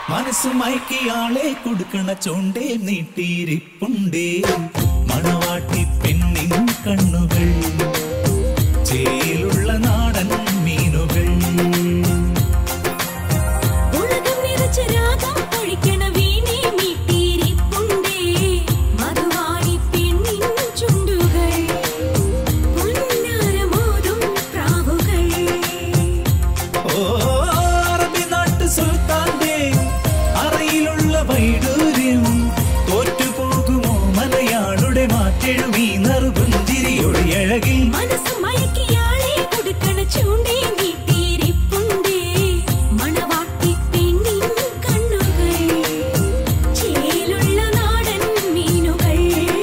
മനസ്സ് മയക്കിയാളെ കൊടുക്കണ ചോണ്ടേ നീട്ടിയിരിപ്പുണ്ടേ മണവാട്ടി പെണ്ണിൻ കണ്ണുകൾ ചേലുള്ള നാടൻ മീനുകൾ ഉലകം നിറച്ച രാഗം പൊഴിക്കണ വീണേ മീട്ടിയിരിപ്പുണ്ടേ മധുവാണി പെണ്ണിൻ ചുണ്ടുകൾ പൊന്നാരമോതും പ്രാവുകൾ ഓ അറബി നാട്ട് സുൽത്താന്റെ അറയിലുള്ള വൈഡൂര്യം തോറ്റുപോകുമോ മലയാളുടെ മാറ്റെഴുമീ നറുപുഞ്ചിരിയുടെ അഴകിൽ മനസ്സ് മയക്കിയാളെ കൊടുക്കണ ചൂണ്ടേ നീട്ടിയിരിപ്പുണ്ടേ മണവാട്ടി പെണ്ണിൻ കണ്ണുകൾ ചേലുള്ള നാടൻ മീനുകൾ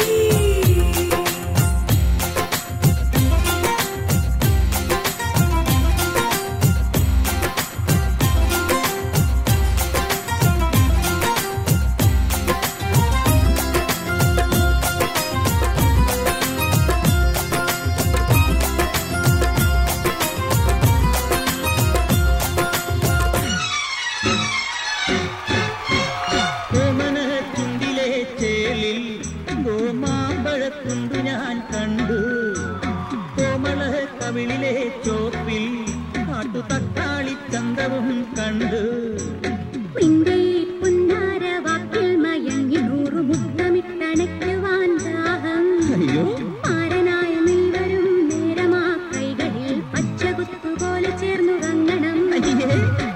ഓമന ചുണ്ടിലെ ചേലിൽ ഓമാമ്പഴത്തുണ്ടു ഞാൻ കണ്ടു കോമള കവിളിലെ ചോപ്പിൽ നാട്ടു തക്കാളി ചന്തവും കണ്ടു നിന്റെ പുന്നാര വാക്കിൽ മയങ്ങി നൂറു മുത്തമിട്ടണയ്ക്കുവാൻ ദാഹം അയ്യോ മാരനായ നീ വരും നേരമാ കൈകളിൽ പച്ചകുത്തുപോലെ ചേർന്നുറങ്ങണം അയ്യേ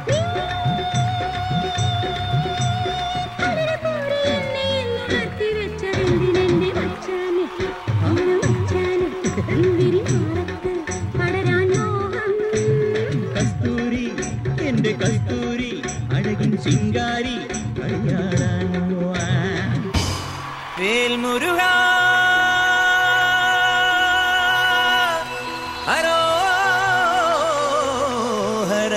അലരപൂരി എന്നെ എന്നുണർത്തി വെച്ചതെന്തിനെന്റെ മച്ചാനെ, ഓണ മച്ചാനെ, ഇവിരി മാറത്ത് പടരാൻ മോഹം കസ്തൂരി എന്റെ കസ്തൂരി അഴകിൻ ശിങ്കാരി കളിയാടാൻ പോവാൻ വേൽമുരുക ഹരോ ഹര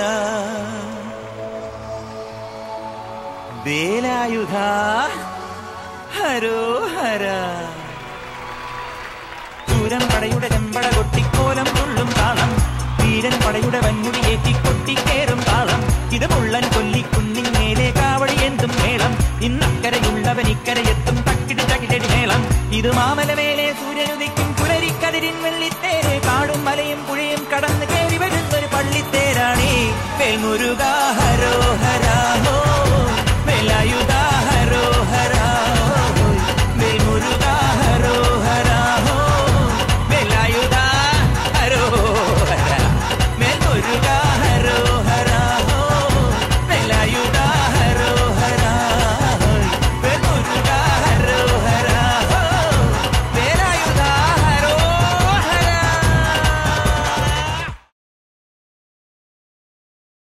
വേലായുധ ഹരോ ഹര ചൂരൻ പടയുടെ ചെമ്പട കൊട്ടിക്കോലം തുള്ളും താളം വീരൻ പടയുടെ വൻമുടി ഏറ്റി കൊട്ടിക്കേറും താളം ഇത് മുള്ളൻ കൊല്ലിക്കുന്നിൻ മേലെ കാവടി എന്തും മേളം ഇന്നക്കരയുള്ളവൻ ഇക്കരയെത്തും തക്കിടി തകിടടി മേളം ഇത് മാമലമേലെ സൂര്യനുദിക്കും പുലരിക്കതിരിൻ വെള്ളിത്തേരെ കാടും മലയും പുഴയും കടന്ന് കയറി വരുന്നൊരു പള്ളിത്തേരാണേ വേൽമുരുക ഹരോ ഹര